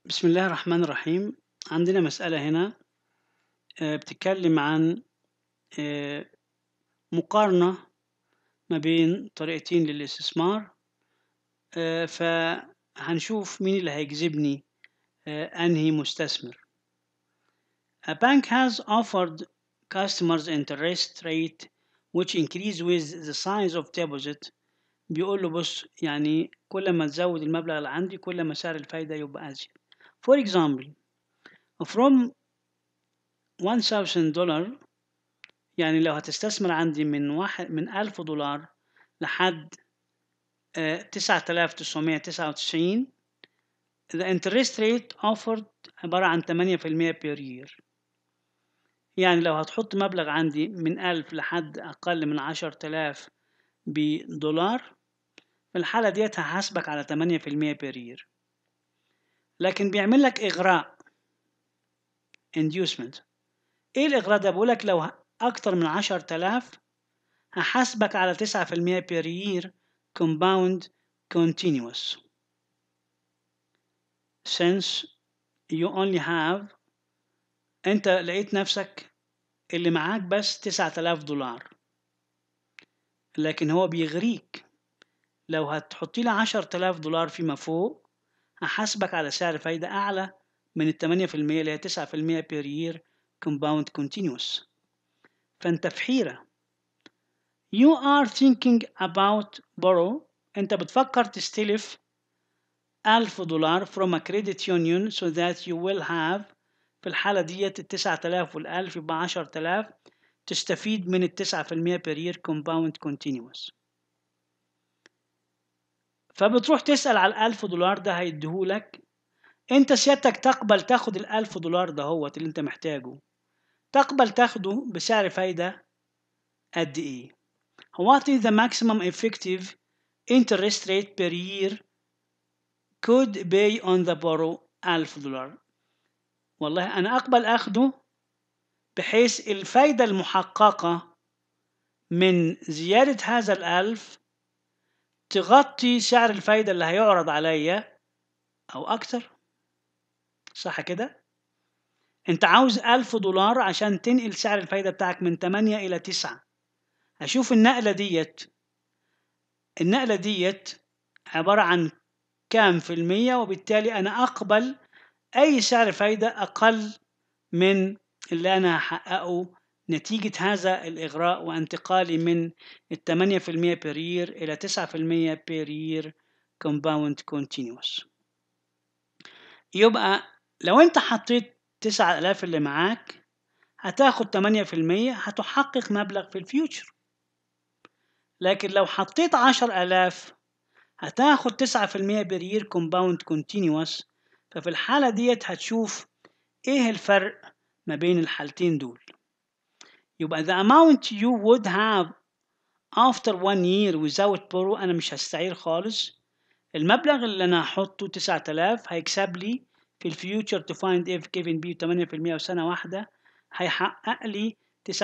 بسم الله الرحمن الرحيم عندنا مسألة هنا آه، بتتكلم عن آه، مقارنة ما بين طريقتين للاستثمار آه، فهنشوف مين اللي هيجذبني آه، أنهي مستثمر A bank has offered customers interest rate which increase with the size of deposit بيقول له بص يعني كل ما تزود المبلغ اللي عندي كل ما سعر الفايدة يبقى أزيد For example from 1000 دولار يعني لو هتستثمر عندي من واحد من 1000 دولار لحد آه، 9999 the interest rate offered عبارة عن 8% per year يعني لو هتحط مبلغ عندي من 1000 لحد أقل من 10000 بدولار في الحالة ديت هحاسبك على 8% per year لكن بيعمل لك إغراء inducement إيه الإغراء ده؟ بيقول لك لو أكتر من 10000 هحاسبك على 9% per year compound continuous since you only have أنت لقيت نفسك اللي معاك بس 9000 دولار لكن هو بيغريك لو هتحطي لي 10000 دولار فيما فوق هحاسبك على سعر فايدة أعلى من ال 8% اللي هي 9% per year compound continuous فأنت في حيرة you are thinking about borrow أنت بتفكر تستلف 1000 دولار from a credit union so that you will have في الحالة ديت ال 9000 وال 1000 يبقى 10000 تستفيد من ال 9% per year compound continuous فبتروح تسأل على الألف دولار ده هيديهولك انت سيادتك تقبل تاخد الألف دولار ده هو اللي انت محتاجه تقبل تاخده بسعر فايدة قد ايه What is the maximum effective interest rate per year could pay on the borrow 1000 دولار والله أنا أقبل أخده بحيث الفايدة المحققة من زيادة هذا الألف تغطي سعر الفايدة اللي هيعرض عليا أو أكتر صح كده؟ أنت عاوز ألف دولار عشان تنقل سعر الفايدة بتاعك من 8 إلى 9 هشوف النقلة ديت النقلة ديت عبارة عن كام في المية وبالتالي أنا أقبل أي سعر فايدة أقل من اللي أنا هحققه نتيجة هذا الإغراء وانتقالي من الثمانية في المية per year إلى تسعة في المية per year compound continuous يبقى لو أنت حطيت تسعة آلاف اللي معاك هتاخد تمانية في المية هتحقق مبلغ في الفيوتشر لكن لو حطيت عشر آلاف هتاخد تسعة في المية per year compound continuous ففي الحالة ديت هتشوف إيه الفرق ما بين الحالتين دول يبقى the amount you would have after one year without borrow أنا مش هستعير خالص المبلغ اللي أنا هحطه 9000 هيكسب لي في الفيوتشر to find if given b 8% وسنة واحدة هيحقق لي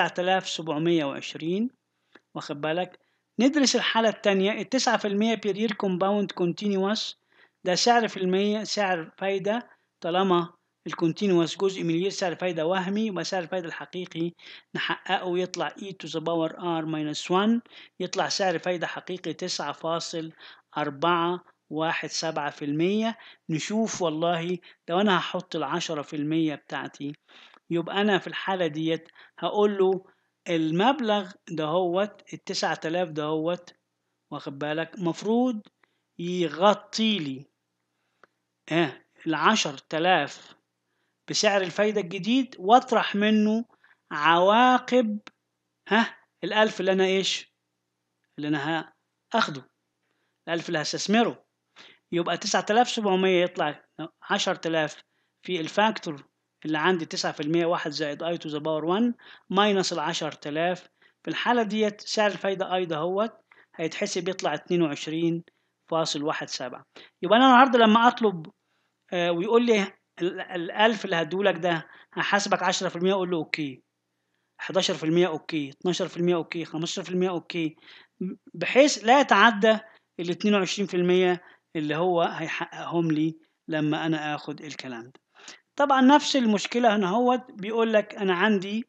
9720 واخد بالك ندرس الحالة التانية ال 9% per year compound continuous ده سعر في المية سعر فايدة طالما الكونتينوس جزء من الير سعر فايدة وهمي يبقى سعر الفايدة الحقيقي نحققه يطلع e to the power r minus 1 يطلع سعر فايدة حقيقي تسعة فاصل أربعة واحد سبعة في المية نشوف والله لو أنا هحط العشرة في المية بتاعتي يبقى أنا في الحالة ديت هقول له المبلغ دهوت التسعة آلاف دهوت واخد بالك مفروض يغطي لي اه العشر تلاف بسعر الفايدة الجديد واطرح منه عواقب ها الألف اللي أنا إيش اللي أنا هاخده الألف اللي هستثمره يبقى تسعة آلاف سبعمية يطلع عشر آلاف في الفاكتور اللي عندي تسعة في المية واحد زائد اي تو ذا باور 1 ماينس العشر آلاف في الحالة ديت سعر الفايدة اي دهوت هيتحسب يطلع اتنين وعشرين فاصل واحد سبعة يبقى أنا النهاردة لما أطلب آه ويقول لي الألف اللي هديهولك ده هحاسبك عشرة في المية أقول له أوكي 11% أوكي 12% أوكي 15% أوكي بحيث لا يتعدى ال 22% اللي هو هيحققهم لي لما انا اخد الكلام ده طبعا نفس المشكله هنا هو بيقول لك انا عندي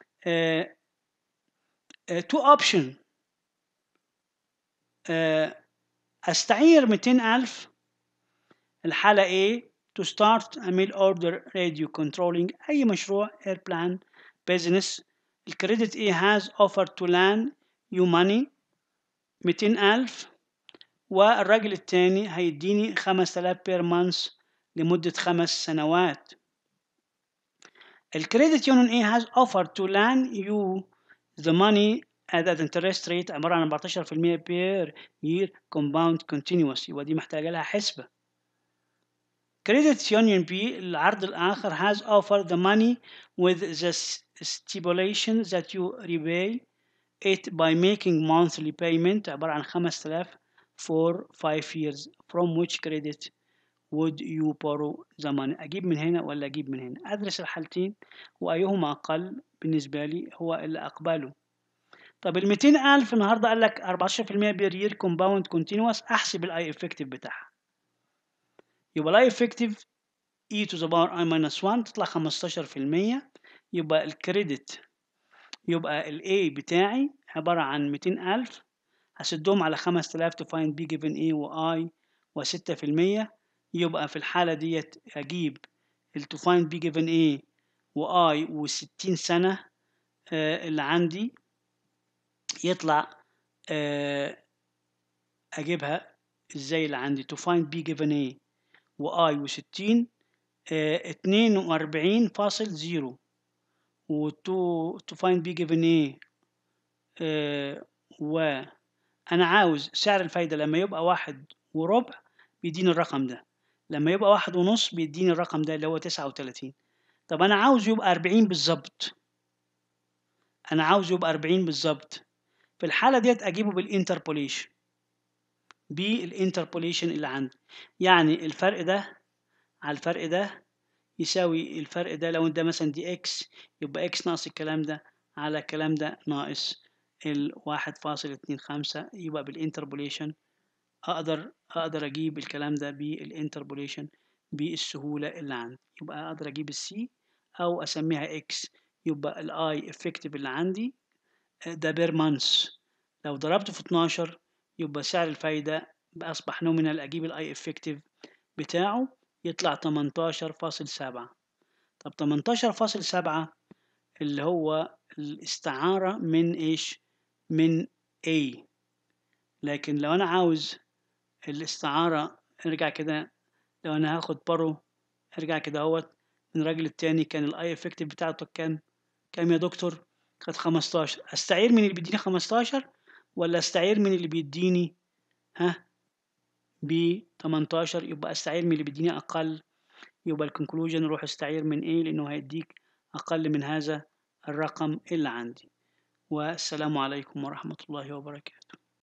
تو اوبشن استعير 200000 الحالة A to start a mail order radio controlling أي مشروع airplane business الكريدت A has offered to lend you money 200000 والراجل التاني هيديني 5000 بير مانث لمدة خمس سنوات الكريدت يونيون A has offered to lend you the money at an interest rate عبارة عن 14% per year compound continuous يبقى دي محتاجة لها حسبة كريدت يونيون بي العرض الآخر has offered the money with the stipulation that you repay it by making monthly payment عبارة عن 5000 for 5 years from which credit would you borrow the money أجيب من هنا ولا أجيب من هنا أدرس الحالتين وأيهما أقل بالنسبة لي هو اللي أقبله طب ال 200000 النهارده قال لك 14% بير يير كومباوند كونتينوس أحسب الأي افكتيف بتاعها يبقى الاي افكتيف e to the power i minus 1 تطلع 15% يبقى الكريدت يبقى ال A بتاعي عبارة عن 200000 هسدهم على 5000 to find B given A و I و 6% يبقى في الحالة ديت أجيب ال to find B given A و I و 60 سنة آه اللي عندي يطلع آه أجيبها إزاي اللي عندي to find B given A و I و 60 اتنين وأربعين فاصل زيرو و to, to find B given A آه وأنا عاوز سعر الفايدة لما يبقى واحد وربع بيديني الرقم ده لما يبقى واحد ونص بيديني الرقم ده اللي هو تسعة وتلاتين طب أنا عاوز يبقى أربعين بالظبط أنا عاوز يبقى أربعين بالظبط في الحالة ديت أجيبه بالإنتربوليشن بالإنتربوليشن اللي عندي يعني الفرق ده على الفرق ده يساوي الفرق ده لو ده مثلا دي اكس يبقى اكس ناقص الكلام ده على الكلام ده ناقص الواحد فاصل اتنين خمسة يبقى بالانتربوليشن اقدر اقدر اجيب الكلام ده بالانتربوليشن بالسهولة اللي عندي يبقى اقدر اجيب السي او اسميها اكس يبقى الاي افكتيف اللي عندي ده بير مانث لو ضربته في 12 يبقى سعر الفايدة اصبح نومينال اجيب الاي افكتيف بتاعه يطلع 18.7 طب 18.7 اللي هو الاستعارة من ايش من A لكن لو انا عاوز الاستعارة ارجع كده لو انا هاخد بارو ارجع كده اهوت من الراجل التاني كان الاي افكتيف بتاعته كام كام يا دكتور كانت 15 استعير من اللي بيديني 15 ولا استعير من اللي بيديني ها ب 18 يبقى استعير من اللي بيديني اقل يبقى الكونكلوجن روح استعير من ايه لانه هيديك اقل من هذا الرقم اللي عندي والسلام عليكم ورحمة الله وبركاته